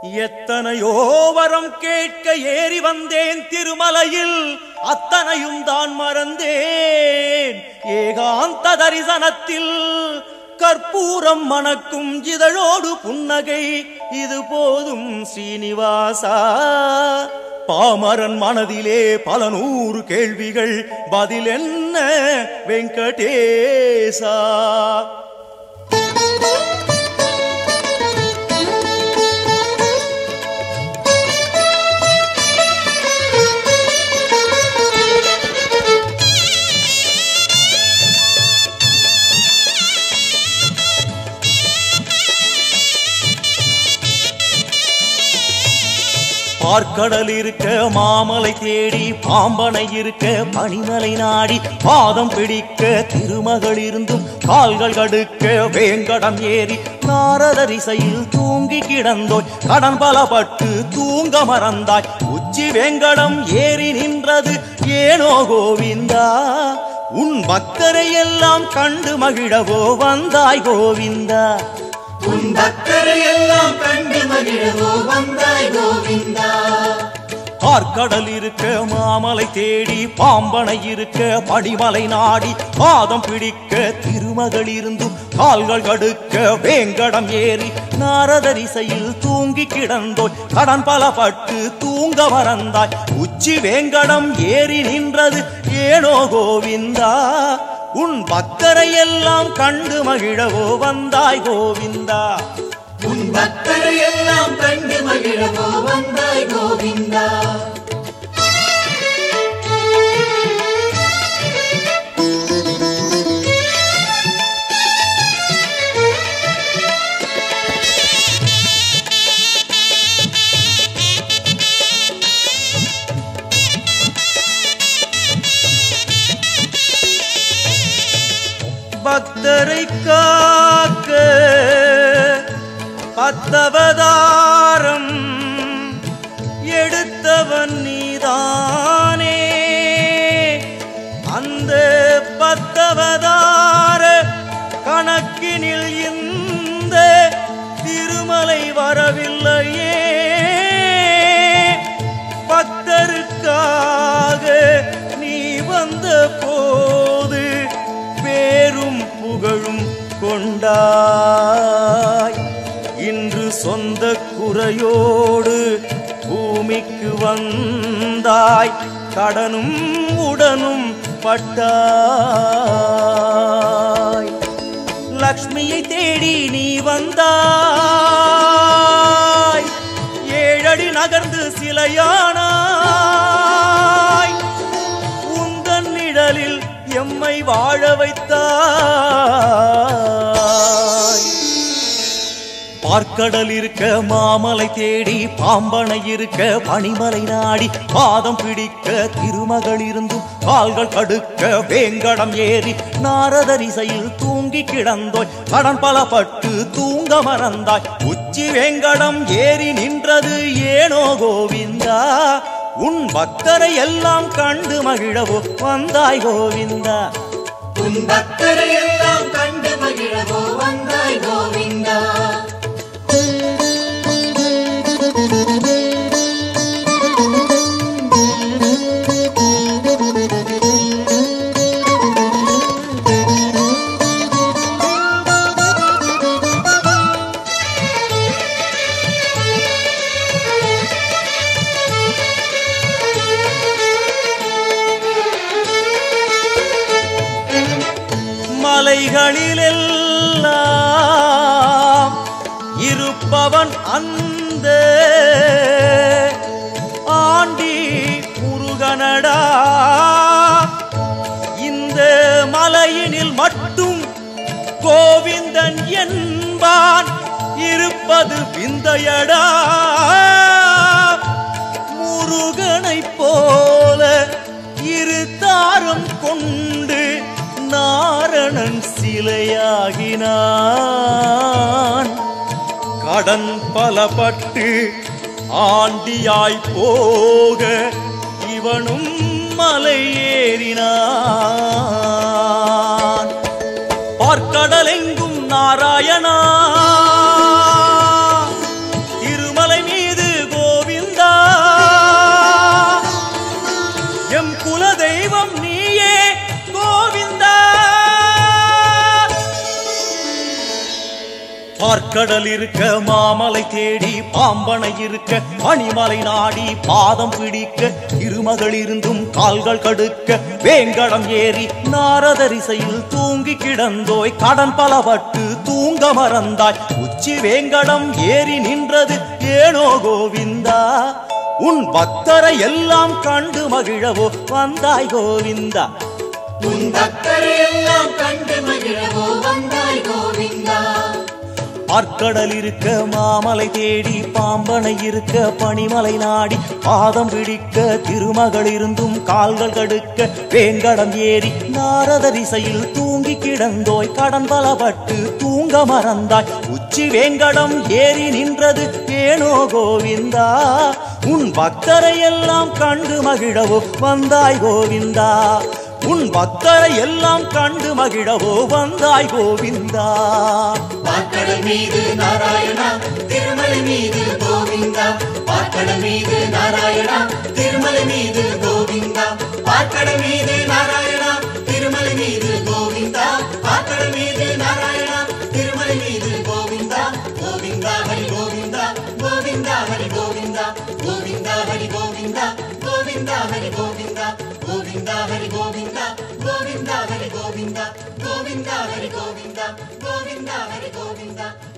எத்தனையோ வரம் கேட்க ஏறி வந்தேன் திருமலையில் அத்தனையும் தான் மறந்தேன் ஏகாந்த தரிசனத்தில் கற்பூரம் மணக்கும் இதழோடு புன்னகை இது போதும் ஸ்ரீனிவாசா பாமரன் மனதிலே பல நூறு கேள்விகள் பதில் என்ன வெங்கடேசா பார்க்கடல் இருக்க மாமலை தேடி பாம்பனை இருக்க பனிமலை நாடி பாதம் பிடிக்க திருமகள் இருந்தும் கால்கள் கடுக்க வேங்கடம் ஏறி நாரதரிசையில் தூங்கி கிடந்தோய் கடன் பலப்பட்டு தூங்க மறந்தாய் உச்சி வேங்கடம் ஏறி நின்றது ஏனோ கோவிந்தா உன் பக்தரை எல்லாம் கண்டு மகிழவோ வந்தாய் கோவிந்தா உன் பக்தரை எல்லாம் கண்டு மகிழவோ வந்தாய் கோவிந்தா ஆற்கடல் இருக்க மாமலை தேடி பாம்பனை இருக்க படிமலை நாடி பாதம் பிடிக்க திருமகள் இருந்தும் கால்கள் கடுக்க வேங்கடம் ஏறி நாரதரிசையில் தூங்கி கிடந்தோய் கடன் பலப்பட்டு தூங்க மறந்தாய் உச்சி வேங்கடம் ஏறி நின்றது ஏனோ கோவிந்தா உன் பக்தரை எல்லாம் கண்டு மகிழவோ வந்தாய் கோவிந்தா உன் பக்தரை எல்லாம் கண்டு மகிழவோ வந்தாய் கோவிந்தா பக்தரை காக்க பத்தவதாரம் எடுத்தவன் நீதானே அந்த பத்தவதார கணக்கினில் இந்த திருமலை வரவில்லையே பக்தருக்காக நீ வந்த போது பேரும் புகழும் கொண்டாய் இன்று சொந்த குறையோடு பூமிக்கு வந்தாய் கடனும் உடனும் பட்டாய் லக்ஷ்மியை தேடி நீ வந்தாய் ஏழடி நகர்ந்து சிலையானாய் உந்தன் நிழலில் எம்மை வாழ வைத்தாய் பார்க்கடல் இருக்க மாமலை தேடி பாம்பனை இருக்க பனிமலை நாடி பாதம் பிடிக்க திருமகள் இருந்தும் கால்கள் கடுக்க வேங்கடம் ஏறி நாரதரிசையில் தூங்கி கிடந்தோய் கடன் பலப்பட்டு தூங்க மறந்தாய் உச்சி வேங்கடம் ஏறி நின்றது ஏனோ கோவிந்தா உன் பக்தரை எல்லாம் கண்டு மகிழவோ வந்தாய் கோவிந்தா உன் பக்தரை எல்லாம் கண்டு மகிழவோ வந்தாய் கோவிந்தா மலைகளிலெல்லாம் இருப்பவன் அந்த ஆண்டி முருகனடா இந்த மலையினில் மட்டும் கோவிந்தன் என்பான் இருப்பது விந்தையடா முருகனைப் போல இரு தாரம் கொண்டு நாரணன் சிலையாகினான் கடன் பலப்பட்டு ஆண்டியாய் போக இவனும் மலை ஏறினான் பார்க்கடலெங்கும் நாராயணா திருமலை மீது பார்க்கடல் இருக்க மாமலை தேடி பாம்பனை இருக்க பனிமலை நாடி பாதம் பிடிக்க இருமகள் இருந்தும் கால்கள் கடுக்க வேங்கடம் ஏறி நாரதரிசையில் தூங்கி கிடந்தோய் கடன் பலவட்டு தூங்க மறந்தாய் உச்சி வேங்கடம் ஏறி நின்றது ஏனோ கோவிந்தா உன் பக்தரை எல்லாம் கண்டு மகிழவோ வந்தாய் கோவிந்தா உன் பக்தரை எல்லாம் கண்டு மகிழவோ வந்தாய் கோவிந்தா பார்க்கடல் இருக்க மாமலை தேடி பாம்பனை இருக்க பனிமலை நாடி பாதம் பிடிக்க திருமகள் இருந்தும் கால்கள் கடுக்க வேங்கடம் ஏறி நாரதரிசையில் தூங்கி கிடந்தோய் கடன் பலப்பட்டு தூங்க மறந்தாய் உச்சி வேங்கடம் ஏறி நின்றது ஏனோ கோவிந்தா உன் பக்தரை எல்லாம் கண்டு மகிழவோ வந்தாய் கோவிந்தா உன் பக்தரை எல்லாம் கண்டு மகிழவோ வந்தாய் கோவிந்தா பாக்கடல் மீது நாராயணா திருமலை மீது கோவிந்தா பாக்கடல் மீது நாராயணா திருமலை மீது கோவிந்தா பாக்கடல் மீது நாராயணா திருமலை மீது கோவிந்தா பாக்கடல் மீது நாராயணா திருமலை மீது கோவிந்தா கோவிந்தா ஹரி கோவிந்தா கோவிந்தா ஹரி கோவிந்தா கோவிந்தா ஹரி கோவிந்தா கோவிந்தா ஹரி கோவிந்தா கோவிந்தா ஹரி கோவிந்தா கோவிந்தா ஹரி கோவிந்தா கோவிந்தா ஹரி கோவிந்தா கோவிந்தா ஹரி கோவிந்தா